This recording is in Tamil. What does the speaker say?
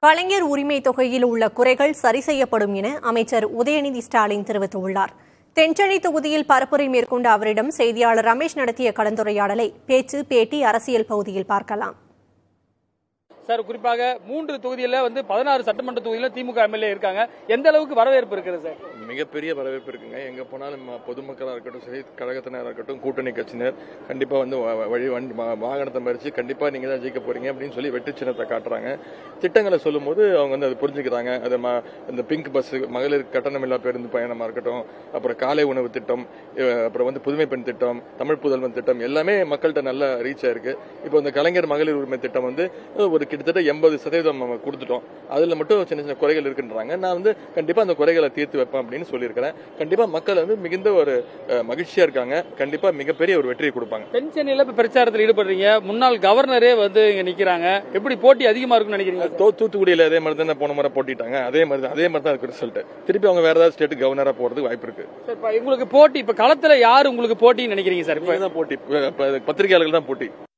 கலைஞர் உரிமை தொகையில் உள்ள குறைகள் சரி செய்யப்படும் என அமைச்சர் உதயநிதி ஸ்டாலின் தெரிவித்துள்ளார் தென்சென்னை தொகுதியில் பரப்புரை மேற்கொண்ட அவரிடம் செய்தியாளர் ரமேஷ் நடத்திய கலந்துரையாடலை பேச்சு பேட்டி அரசியல் பகுதியில் பார்க்கலாம் சார் குறிப்பாக மூன்று தொகுதியில வந்து பதினாறு சட்டமன்ற தொகுதியில திமுக எம்எல்ஏ இருக்காங்க எந்த அளவுக்கு வரவேற்பு இருக்குது சார் மிகப்பெரிய வரவேற்பு இருக்குங்க எங்க போனாலும் ம- பொதுமக்களாக இருக்கட்டும் சரி கழகத்தினராக இருக்கட்டும் கூட்டணி கட்சியினர் கண்டிப்பா வந்து வ- வழி வண்டி வா- வாகனத்தை மறிச்சு கண்டிப்பா நீங்க தான் ஜெயிக்க போறீங்க அப்படின்னு சொல்லி வெற்றி சின்னத்தை காட்டுறாங்க திட்டங்களை சொல்லும்போது அவங்க வந்து அதை புரிஞ்சுக்கிறாங்க அது ம- இந்த பிங்க் பஸ் மகளிர் கட்டணமில்லா பேருந்து பயணமா இருக்கட்டும் அப்புறம் காலை உணவு திட்டம் அஹ் அப்புறம் வந்து புதுமை பெண் திட்டம் தமிழ் புதல்வன் திட்டம் எல்லாமே மக்கள்கிட்ட நல்லா ரீச் ஆயிருக்கு இப்போ இந்த கலைஞர் மகளிர் உரிமை திட்டம் வந்து அஹ் ஒரு கிட்டத்தட்ட எண்பது சதவீதம் நம்ம கொடுத்துட்டோம் அதுல மட்டும் சின்ன சின்ன குறைகள் இருக்குன்றாங்க நான் வந்து கண்டிப்பா அந்த குறைகளை தீர்த்து வைப்பேன் அப்படின்னு சொல்லியிருக்கிறேன் கண்டிப்பா மக்கள் வந்து மிகுந்த ஒரு அஹ், மகிழ்ச்சியா இருக்காங்க கண்டிப்பா மிகப்பெரிய ஒரு வெற்றியை கொடுப்பாங்க தென் சென்னையில இப்ப பிரச்சாரத்தில் ஈடுபடுறீங்க முன்னாள் கவர்னரே வந்து இங்க நிக்கிறாங்க எப்படி போட்டி அதிகமா இருக்கும்னு நினைக்கிறீங்க தோ- தூத்துக்குடியில அதே மாதிரி தான் போன முறை போட்டிட்டாங்க அதே மாதிரி தான் அதே மாதிரி தான் இருக்கு ரிசல்ட் திருப்பி அவங்க வேற ஏதாவது ஸ்டேட் கவர்னரா போறதுக்கு வாய்ப்பு இருக்கு சார் இப்ப உங்களுக்கு போட்டி இப்ப களத்துல யாரு உங்களுக்கு போட்டின்னு நினைக்கிறீங்க சார் இப்ப இவங்க தான் போட்டி இப்ப- இப்ப பத்திரிகையாளர்கள் தான் போட்டி